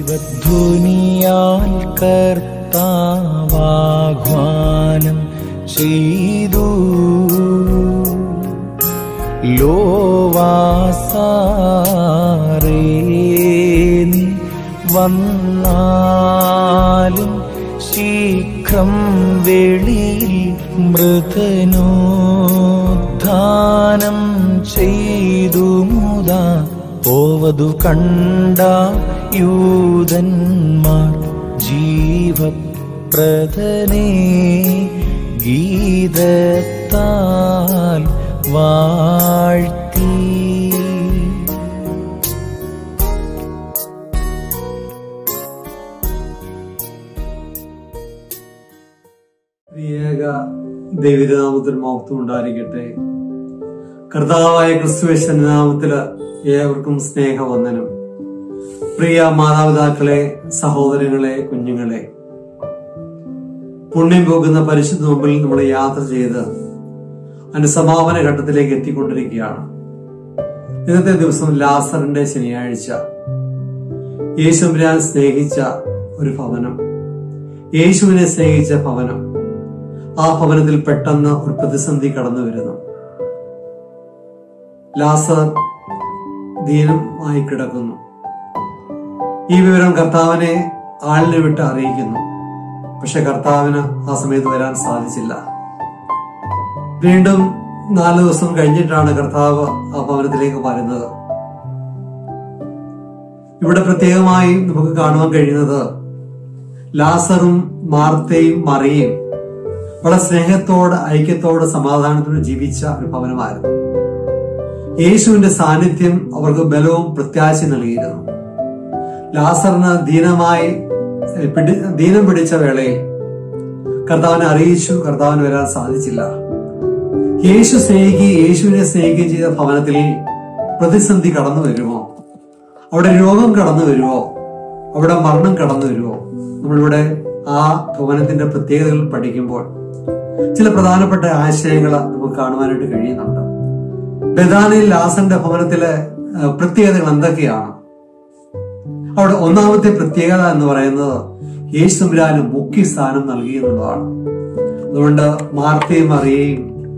ജീവധ്വനിയാൽ കർത്താവാഹ്വാനം ചെയ്തു ലോവാസാറേ നീ വന്നാലും ശീഘ്രം വെളിയിൽ മൃതനോദ്ധാനം ചെയ്തു മുതാ പോവതു കണ്ട യൂതന്മാർ ജീവപ്രദനെ ഗീതത്താൽ വാഴ്ത്തി ഏക ദൈവനാമത്തിൽ മഹത്വം ഉണ്ടായിരിക്കട്ടെ കർത്താവായ ക്രിസ്തുവേശന്റെ നാമത്തില് ഏവർക്കും സ്നേഹവന്ദനം പ്രിയ മാതാപിതാക്കളെ സഹോദരങ്ങളെ കുഞ്ഞുങ്ങളെ പുണ്യം പോകുന്ന പരിശുദ്ധ മുമ്പിൽ നമ്മൾ യാത്ര ചെയ്ത് അതിന്റെ സമാപന ഘട്ടത്തിലേക്ക് എത്തിക്കൊണ്ടിരിക്കുകയാണ് ഇന്നത്തെ ദിവസം ലാസറിന്റെ ശനിയാഴ്ച യേശുവിനെ സ്നേഹിച്ച ഒരു ഭവനം യേശുവിനെ സ്നേഹിച്ച ഭവനം ആ ഭവനത്തിൽ പെട്ടെന്ന് ഒരു പ്രതിസന്ധി കടന്നു വരുന്നു ലാസർ ദീനമായി കിടക്കുന്നു ഈ വിവരം കർത്താവിനെ ആളിനെ വിട്ട് അറിയിക്കുന്നു പക്ഷെ കർത്താവിന് ആ സമയത്ത് വരാൻ സാധിച്ചില്ല വീണ്ടും നാല് ദിവസം കഴിഞ്ഞിട്ടാണ് കർത്താവ് ആ ഭവനത്തിലേക്ക് വരുന്നത് ഇവിടെ പ്രത്യേകമായി നമുക്ക് കാണുവാൻ കഴിയുന്നത് ലാസറും മാർത്തയും മറിയും വളരെ സ്നേഹത്തോട് ഐക്യത്തോട് സമാധാനത്തോട് ജീവിച്ച ഒരു ഭവനമായിരുന്നു യേശുവിന്റെ സാന്നിധ്യം അവർക്ക് ബലവും പ്രത്യാശ നൽകിയിരുന്നു ലാസറിന് ദീനമായി ഏഹ്, പിടി- ദീനം പിടിച്ച വേളയിൽ കർത്താവിനെ അറിയിച്ചു കർത്താവിന് വരാൻ സാധിച്ചില്ല യേശു സ്നേഹിക്കുകയും യേശുവിനെ സ്നേഹിക്കുകയും ചെയ്ത ഭവനത്തിൽ പ്രതിസന്ധി കടന്നു വരുമോ അവിടെ രോഗം കടന്നു വരുമോ അവിടെ മരണം കടന്നു വരുമോ നമ്മളിവിടെ ആ ഭവനത്തിന്റെ പ്രത്യേകതകൾ പഠിക്കുമ്പോൾ ചില പ്രധാനപ്പെട്ട ആശയങ്ങൾ നമുക്ക് കാണുവാനായിട്ട് കഴിയുന്നുണ്ട് ബദാനിൽ ലാസന്റെ ഭവനത്തിലെ ആ, പ്രത്യേകതകൾ എന്തൊക്കെയാണ് അവിടെ ഒന്നാമത്തെ പ്രത്യേകത എന്ന് പറയുന്നത് യേശുരാന് മുഖ്യ സ്ഥാനം നൽകി എന്നുള്ളതാണ് അതുകൊണ്ട് മാർത്തയും അറിയുകയും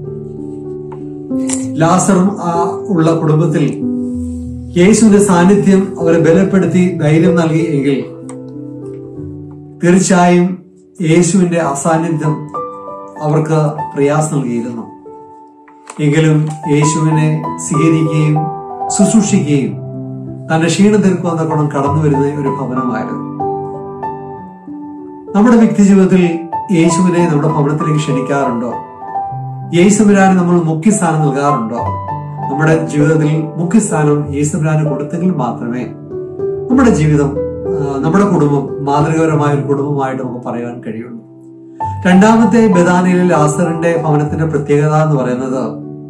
ലാസറും ആ ഉള്ള കുടുംബത്തിൽ യേശുവിന്റെ സാന്നിധ്യം അവരെ ബലപ്പെടുത്തി ധൈര്യം നൽകി എങ്കിൽ തീർച്ചയായും യേശുവിന്റെ അസാന്നിധ്യം അവർക്ക് പ്രയാസം നൽകിയിരുന്നു എങ്കിലും യേശുവിനെ സ്വീകരിക്കുകയും ശുശ്രൂഷിക്കുകയും തന്റെ ക്ഷീണം തീർക്കുമെന്ന ഗുണം കടന്നു വരുന്ന ഒരു ഭവനമായിരുന്നു നമ്മുടെ വ്യക്തി ജീവിതത്തിൽ യേശുവിനെ നമ്മുടെ ഭവനത്തിലേക്ക് ക്ഷണിക്കാറുണ്ടോ യേശുവിനാന് നമ്മൾ മുഖ്യസ്ഥാനം നൽകാറുണ്ടോ നമ്മുടെ ജീവിതത്തിൽ മുഖ്യസ്ഥാനം യേശുവിനാന് കൊടുത്തെങ്കിൽ മാത്രമേ നമ്മുടെ ജീവിതം ആ, നമ്മുടെ കുടുംബം മാതൃകപരമായ ഒരു കുടുംബമായിട്ട് നമുക്ക് പറയാൻ കഴിയുള്ളൂ രണ്ടാമത്തെ ബദാനിയിലെ ലാസറിന്റെ ഭവനത്തിന്റെ പ്രത്യേകത എന്ന് പറയുന്നത്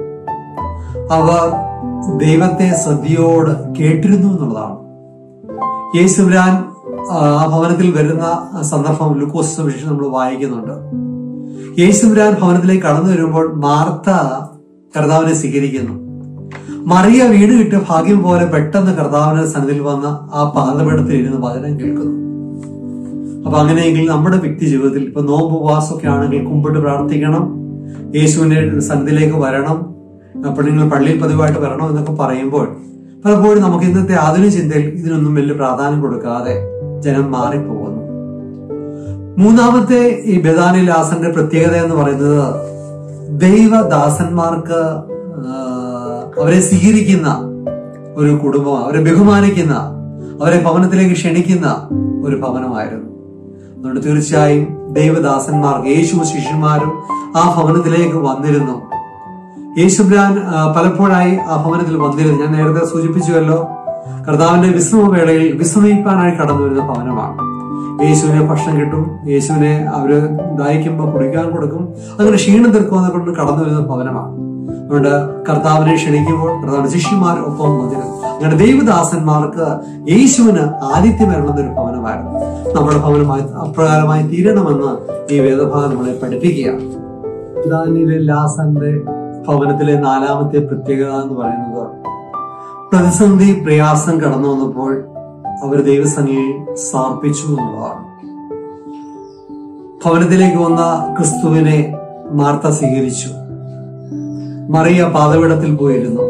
അവർ ദൈവത്തെ ശ്രദ്ധയോട് കേട്ടിരുന്നു എന്നുള്ളതാണ് യേശുരാൻ ആ ഭവനത്തിൽ വരുന്ന സന്ദർഭം ലൂക്കോസ് സുവിശേഷം നമ്മൾ വായിക്കുന്നുണ്ട് യേശുരാൻ ഭവനത്തിലേക്ക് കടന്നു വരുമ്പോൾ മാർത്ത കർത്താവിനെ സ്വീകരിക്കുന്നു മറിയ വീട് കിട്ടിയ ഭാഗ്യം പോലെ പെട്ടെന്ന് കർത്താവിന്റെ സന്നിധിയിൽ വന്ന് ആ പാദപീഠത്തിൽ ഇരുന്ന് വചനം കേൾക്കുന്നു അപ്പൊ അങ്ങനെയെങ്കിൽ നമ്മുടെ വ്യക്തി ജീവിതത്തിൽ ഇപ്പൊ നോമ്പ് ഉപവാസമൊക്കെ ആണെങ്കിൽ കുമ്പിട്ട് പ്രാർത്ഥിക്കണം യേശുവിന്റെ സന്ധിയിലേക്ക് വരണം അപ്പോൾ നിങ്ങൾ പള്ളിയിൽ പതിവായിട്ട് വരണം എന്നൊക്കെ പറയുമ്പോൾ പലപ്പോഴും നമുക്ക് ഇന്നത്തെ ആധുനിക ചിന്തയിൽ ഇതിനൊന്നും വലിയ പ്രാധാന്യം കൊടുക്കാതെ ജനം മാറിപ്പോകുന്നു മൂന്നാമത്തെ ഈ ബദാനി ലാസന്റെ പ്രത്യേകത എന്ന് പറയുന്നത് ദൈവദാസന്മാർക്ക് ആ, അവരെ സ്വീകരിക്കുന്ന ഒരു കുടുംബം അവരെ ബഹുമാനിക്കുന്ന അവരെ ഭവനത്തിലേക്ക് ക്ഷണിക്കുന്ന ഒരു ഭവനമായിരുന്നു അതുകൊണ്ട് തീർച്ചയായും ദൈവദാസന്മാർക്ക് യേശു ശിഷ്യന്മാരും ആ ഭവനത്തിലേക്ക് വന്നിരുന്നു യേശുബ്രാൻ ആ, പലപ്പോഴായി ആ ഭവനത്തിൽ വന്നിരുന്നു ഞാൻ നേരത്തെ സൂചിപ്പിച്ചുവല്ലോ കർത്താവിന്റെ വിശ്രമവേളയിൽ വിശ്രമിക്കാനായി കടന്നു വരുന്ന ഭവനമാണ് യേശുവിനെ ഭക്ഷണം കിട്ടും യേശുവിനെ അവര് ദാഹിക്കുമ്പോൾ കുടിക്കാൻ കൊടുക്കും അങ്ങനെ ക്ഷീണം തീർക്കുമെന്ന് കൊണ്ട് കടന്നു വരുന്ന ഭവനമാണ് അതുകൊണ്ട് കർത്താവിനെ ക്ഷണിക്കുമ്പോൾ കർത്താവിന്റെ ശിഷ്യന്മാർ ഒപ്പം വന്നിരുന്നു അങ്ങനെ ദൈവദാസന്മാർക്ക് യേശുവിന് ആതിഥ്യം വരണമെന്ന ഒരു ഭവനമായിരുന്നു നമ്മുടെ ഭവനമായി അപ്രകാരമായി തീരണമെന്ന് ഈ വേദഭാഗം നമ്മളെ പഠിപ്പിക്കുകയാണ് ദാനിയിലെ ലാസന്റെ ഭവനത്തിലെ നാലാമത്തെ പ്രത്യേകത എന്ന് പറയുന്നത് പ്രതിസന്ധി പ്രയാസം കടന്നു വന്നപ്പോൾ അവർ ദൈവസന്നിധിയിൽ സമർപ്പിച്ചു എന്നുള്ളതാണ് ഭവനത്തിലേക്ക് വന്ന ക്രിസ്തുവിനെ മാർത്ത സ്വീകരിച്ചു മറിയ പാതവിടത്തിൽ പോയിരുന്നു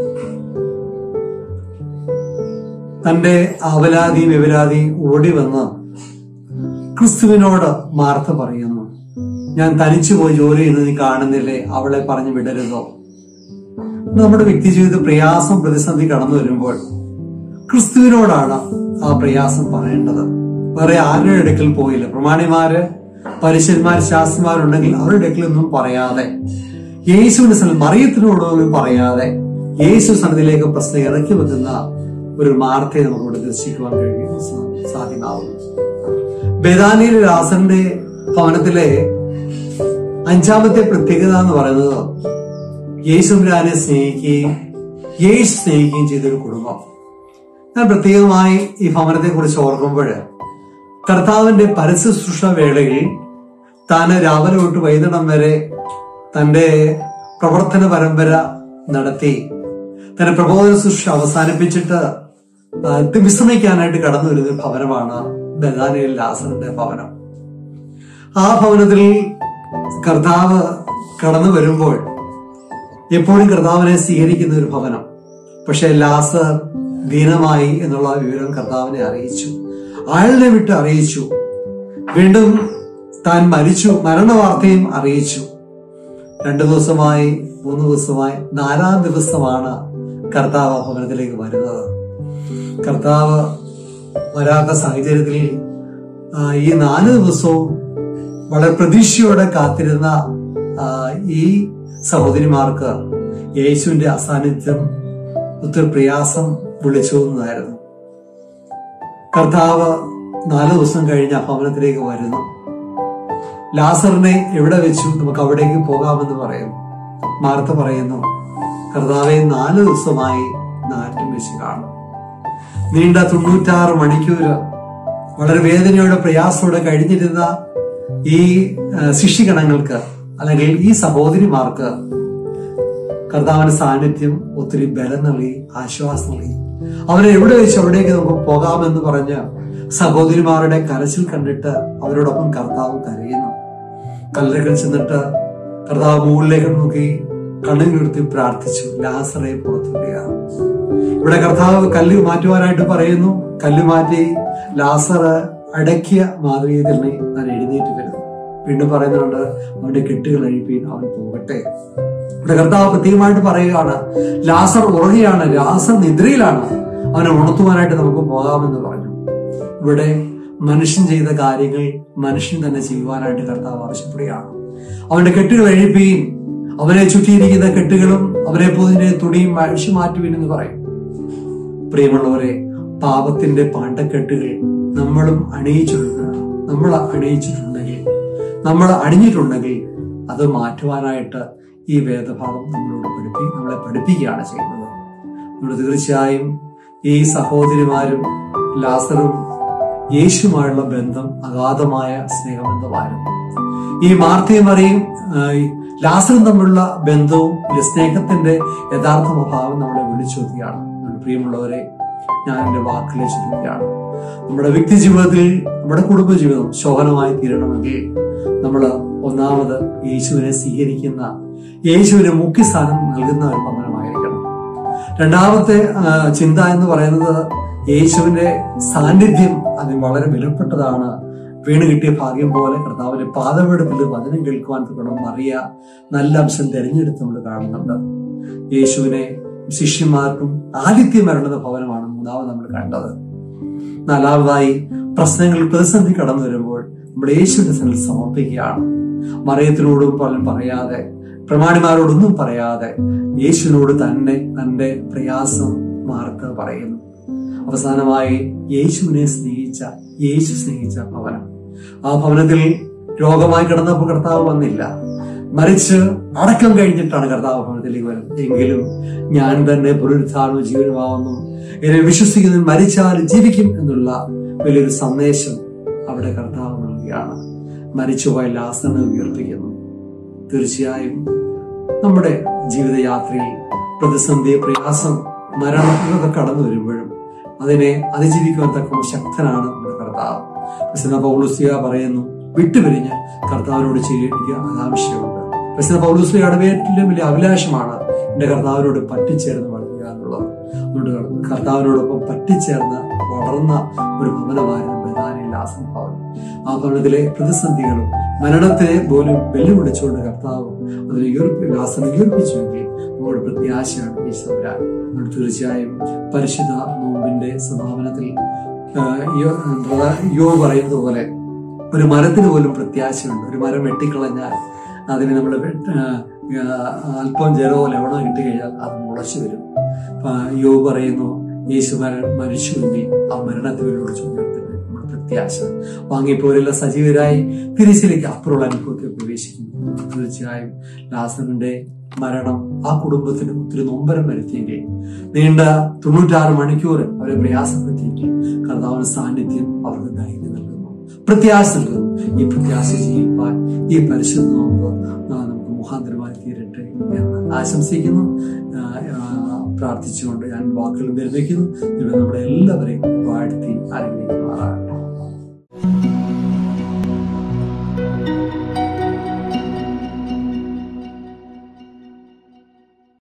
തന്റെ അവലാതി വിവലാതി ഓടി വന്ന് ക്രിസ്തുവിനോട് മാർത്ത പറയുന്നു ഞാൻ തനിച്ചു പോയി ജോലി ചെയ്യുന്നത് നീ കാണുന്നില്ലേ അവളെ പറഞ്ഞു വിടരുതോ നമ്മുടെ വ്യക്തി ജീവിത പ്രയാസം പ്രതിസന്ധി കടന്നു വരുമ്പോൾ ക്രിസ്തുവിനോടാണ് ആ പ്രയാസം പറയേണ്ടത് വേറെ ആരുടെ അടുക്കൽ പോയില്ല പ്രമാണിമാര് പരീശന്മാർ ശാസ്ത്രന്മാരുണ്ടെങ്കിൽ അവരുടെ അടുക്കലൊന്നും പറയാതെ യേശുവിന്റെ സ്ഥലം മറിയത്തിനോടൊന്നും പറയാതെ യേശു സന്നിധിയിലേക്ക് പ്രശ്നം ഇറക്കി വെക്കുന്ന ഒരു മാർത്തയെ നമുക്ക് ഇവിടെ ദർശിക്കുവാൻ കഴിയും സാ- സാധ്യമാവുന്നു ബേദാനിയിലെ രാസന്റെ ഭവനത്തിലെ അഞ്ചാമത്തെ പ്രത്യേകത എന്ന് പറയുന്നത് യേശുരാനെ സ്നേഹിക്കുകയും യേശു സ്നേഹിക്കുകയും ചെയ്തൊരു കുടുംബം ഞാൻ പ്രത്യേകമായി ഈ ഭവനത്തെ കുറിച്ച് ഓർക്കുമ്പോൾ കർത്താവിന്റെ പരസ്യശുശ്രൂഷ വേളയിൽ താൻ രാവിലെ തൊട്ട് വൈകിടം വരെ തന്റെ പ്രവർത്തന പരമ്പര നടത്തി തന്റെ പ്രബോധന ശുശ്രൂഷ അവസാനിപ്പിച്ചിട്ട് ആ, വിശ്രമിക്കാനായിട്ട് കടന്നു വരുന്ന ഒരു ഭവനമാണ് ബദാനിയിൽ ലാസറിന്റെ ഭവനം ആ ഭവനത്തിൽ കർത്താവ് കടന്നു വരുമ്പോൾ എപ്പോഴും കർത്താവിനെ സ്വീകരിക്കുന്ന ഒരു ഭവനം പക്ഷെ ലാസർ ദീനമായി എന്നുള്ള വിവരം കർത്താവിനെ അറിയിച്ചു ആളിനെ വിട്ട് അറിയിച്ചു വീണ്ടും താൻ മരിച്ചു മരണവാർത്തയും അറിയിച്ചു രണ്ടു ദിവസമായി മൂന്ന് ദിവസമായി നാലാം ദിവസമാണ് കർത്താവ് ആ ഭവനത്തിലേക്ക് വരുന്നത് കർത്താവ് വരാത്ത സാഹചര്യത്തിൽ ആ, ഈ നാല് ദിവസവും വളരെ പ്രതീക്ഷയോടെ കാത്തിരുന്ന ആ, ഈ സഹോദരിമാർക്ക് യേശുവിന്റെ അസാന്നിധ്യം ഒത്തിരി പ്രയാസം വിളിച്ചോന്നതായിരുന്നു കർത്താവ് നാല് ദിവസം കഴിഞ്ഞ് ആ ഭവനത്തിലേക്ക് വരുന്നു ലാസറിനെ എവിടെ വെച്ചു നമുക്ക് അവിടേക്ക് പോകാമെന്ന് പറയുന്നു മാർത്ത പറയുന്നു കർത്താവെ നാല് ദിവസമായി നാറ്റും വെച്ച് കാണും നീണ്ട തൊണ്ണൂറ്റാറ് മണിക്കൂർ വളരെ വേദനയോടെ പ്രയാസത്തോടെ കഴിഞ്ഞിരുന്ന ഈ ആ, ശിഷ്യഗണങ്ങൾക്ക് അല്ലെങ്കിൽ ഈ സഹോദരിമാർക്ക് കർത്താവിന്റെ സാന്നിധ്യം ഒത്തിരി ബലം നൽകി ആശ്വാസം നൽകി അവരെ എവിടെ വെച്ച് അവിടേക്ക് നമുക്ക് പോകാമെന്ന് പറഞ്ഞ് സഹോദരിമാരുടെ കരച്ചിൽ കണ്ടിട്ട് അവരോടൊപ്പം കർത്താവ് കരയുന്നു കല്ലറകൾ ചെന്നിട്ട് കർത്താവ് മുകളിലേക്ക് നോക്കി കണ്ണുനിർത്തി പ്രാർത്ഥിച്ചു ലാസറെ പുറത്തു വിടുക ഇവിടെ കർത്താവ് കല്ല് മാറ്റുവാനായിട്ട് പറയുന്നു കല്ല് മാറ്റി ലാസർ അടക്കിയ മാതൃകയിൽ തന്നെ താൻ എഴുന്നേറ്റ് വരുന്നു വീണ്ടും പറയുന്നുണ്ട് അവന്റെ കെട്ടുകൾ അഴിപ്പീൻ അവൻ പോകട്ടെ ഇവിടെ കർത്താവ് പ്രത്യേകമായിട്ട് പറയുകയാണ് ലാസർ ഉറങ്ങുകയാണ് ലാസർ നിദ്രയിലാണ് അവനെ ഉണർത്തുവാനായിട്ട് നമുക്ക് പോകാമെന്ന് പറഞ്ഞു ഇവിടെ മനുഷ്യൻ ചെയ്ത കാര്യങ്ങൾ മനുഷ്യൻ തന്നെ ചെയ്യുവാനായിട്ട് കർത്താവ് ആവശ്യപ്പെടുകയാണ് അവന്റെ കെട്ടുകൾ അഴിപ്പീൻ അവനെ ചുറ്റിയിരിക്കുന്ന കെട്ടുകളും അവനെ പൊതിന്റെ തുണിയും അഴിച്ചു മാറ്റുവിൻ എന്ന് പറയും പ്രിയമുള്ളവരെ പാപത്തിന്റെ പാണ്ടക്കെട്ടുകൾ നമ്മളും അണിയിച്ചിട്ടുണ്ട് നമ്മൾ അണിയിച്ചിട്ടുണ്ടെങ്കിൽ നമ്മൾ അണിഞ്ഞിട്ടുണ്ടെങ്കിൽ അത് മാറ്റുവാനായിട്ട് ഈ വേദഭാഗം നമ്മളോട് പഠിപ്പി നമ്മളെ പഠിപ്പിക്കുകയാണ് ചെയ്യുന്നത് നമ്മൾ തീർച്ചയായും ഈ സഹോദരിമാരും ലാസറും യേശുമായുള്ള ബന്ധം അഗാധമായ സ്നേഹബന്ധമായിരുന്നു ഈ മാർത്തയും മറിയും ആ, ഈ ലാസറും തമ്മിലുള്ള ബന്ധവും ഈ സ്നേഹത്തിന്റെ യഥാർത്ഥ ഭാവം നമ്മളെ വിളിച്ചോത്തിയാണ് നമ്മുടെ പ്രിയമുള്ളവരെ ഞാൻ എന്റെ വാക്കിലെ ചുരുക്കുകയാണ് നമ്മുടെ വ്യക്തി ജീവിതത്തിൽ നമ്മുടെ കുടുംബ ജീവിതം ശോഭനമായി തീരണമെങ്കിൽ നമ്മൾ ഒന്നാമത് യേശുവിനെ സ്വീകരിക്കുന്ന യേശുവിന് മുഖ്യ സ്ഥാനം നൽകുന്ന ഒരു ഭവനമായിരിക്കണം രണ്ടാമത്തെ ആ, ചിന്ത എന്ന് പറയുന്നത് യേശുവിന്റെ സാന്നിധ്യം അതിന് വളരെ വിലപ്പെട്ടതാണ് വീണ് കിട്ടിയ ഭാഗ്യം പോലെ കർത്താവിന്റെ പാദമെടുപ്പിൽ വചനം കേൾക്കുവാൻ തുടങ്ങും മറിയ നല്ല അംശം തെരഞ്ഞെടുത്ത് നമ്മൾ കാണുന്നുണ്ട് യേശുവിനെ ശിഷ്യന്മാർക്കും ആദിത്യം വരേണ്ടുന്ന ഭവനമാണ് മൂന്നാമത് നമ്മൾ കണ്ടത് നാലാമതായി പ്രശ്നങ്ങൾ പ്രതിസന്ധി കടന്നു വരുമ്പോൾ നമ്മൾ യേശുവിന്റെ സന്നിധിയിൽ സമർപ്പിക്കുകയാണ് മറിയത്തിനോടും പലരും പറയാതെ പ്രമാണിമാരോടൊന്നും പറയാതെ യേശുവിനോട് തന്നെ തന്റെ പ്രയാസം മാർക്ക് പറയുന്നു അവസാനമായി യേശുവിനെ സ്നേഹിച്ച യേശു സ്നേഹിച്ച ഭവനം ആ ഭവനത്തിൽ രോഗമായി കിടന്നപ്പോൾ കർത്താവ് വന്നില്ല മറിച്ച് അടക്കം കഴിഞ്ഞിട്ടാണ് കർത്താവ് ഭവനത്തിലേക്ക് വരുന്നത് എങ്കിലും ഞാൻ തന്നെ പുനരുത്ഥാനവും ജീവനുമാവുന്നു എന്നെ വിശ്വസിക്കുന്നതിൽ മരിച്ചാൽ ജീവിക്കും എന്നുള്ള വലിയൊരു സന്ദേശം അവിടെ കർത്താവ് നൽകുകയാണ് മരിച്ചുപോയ ലാസനെ ഉയർപ്പിക്കുന്നു തീർച്ചയായും നമ്മുടെ ജീവിതയാത്രയിൽ പ്രതിസന്ധി പ്രയാസം മരണം ഇതൊക്കെ കടന്നു വരുമ്പോഴും അതിനെ അതിജീവിക്കുവാൻ തക്ക ശക്തനാണ് നമ്മുടെ കർത്താവ് പ്രസിദ്ധ പൗലുസ്ലിയ പറയുന്നു വിട്ടുപിരിഞ്ഞ് കർത്താവിനോട് ചെയ്യാൻ എനിക്ക് ആവശ്യമുണ്ട് പ്രസിദ്ധ പൗലുസ്ലിയുടെ ഏറ്റവും വലിയ അഭിലാഷമാണ് എന്റെ കർത്താവിനോട് പറ്റിച്ചേർന്ന് വളരുക എന്നുള്ളത് അതുകൊണ്ട് കർത്താവിനോടൊപ്പം പറ്റിച്ചേർന്ന് വളർന്ന ഒരു ഭവനമായിരുന്നു ബദാനിയിൽ ആസൻ ഭവനം ആ ഭവനത്തിലെ പ്രതിസന്ധികളും മരണത്തെ പോലും വെല്ലുവിളിച്ചുകൊണ്ട് കർത്താവ് അതിനെ ഉയർപ്പി ലാസനെ ഉയർപ്പിച്ചുവെങ്കിൽ നമ്മുടെ പ്രത്യാശയാണ് ഈ സംരാൻ അതുകൊണ്ട് തീർച്ചയായും പരിശുദ്ധ നോമ്പിന്റെ സമാപനത്തിൽ ആ, യോ- ബ്രദർ യോ പറയുന്നത് പോലെ ഒരു മരത്തിന് പോലും പ്രത്യാശയുണ്ട് ഒരു മരം വെട്ടിക്കളഞ്ഞാൽ അതിന് നമ്മൾ അല്പം ജലമോ ലവണോ കിട്ടി കഴിഞ്ഞാൽ അത് മുളച്ചു വരും ആ, യോ പറയുന്നു യേശു മര മരിച്ചുവെങ്കിൽ ആ മരണത്തെ വിളിച്ചു ഉയർത്തുന്നത് നമ്മുടെ പ്രത്യാശ വാങ്ങിപ്പോലുള്ള സജീവരായി തിരിച്ചിലേക്ക് അപ്പുറമുള്ള അനുഭവത്തിൽ പ്രവേശിക്കുന്നു തീർച്ചയായും ലാസറിന്റെ മരണം ആ കുടുംബത്തിന് ഒത്തിരി നൊമ്പരം വരുത്തിയെങ്കിൽ നീണ്ട തൊണ്ണൂറ്റാറ് മണിക്കൂർ അവരെ പ്രയാസപ്പെടുത്തിയെങ്കിൽ കർത്താവിന്റെ സാന്നിധ്യം അവർക്ക് ധൈര്യം നൽകുന്നു പ്രത്യാശ നൽകുന്നു ഈ പ്രത്യാശ ജീവിപ്പാൻ ഈ പരിശുദ്ധ നോമ്പ് ആ, നമുക്ക് മുഖാന്തരമായി തീരട്ടെ എന്ന് ആശംസിക്കുന്നു ആ, ആ, പ്രാർത്ഥിച്ചുകൊണ്ട് ഞാൻ വാക്കുകൾ നിർമ്മിക്കുന്നു ദൈവം നമ്മുടെ എല്ലാവരെയും വാഴ്ത്തി അനുഗ്രഹിക്കുമാറാണ്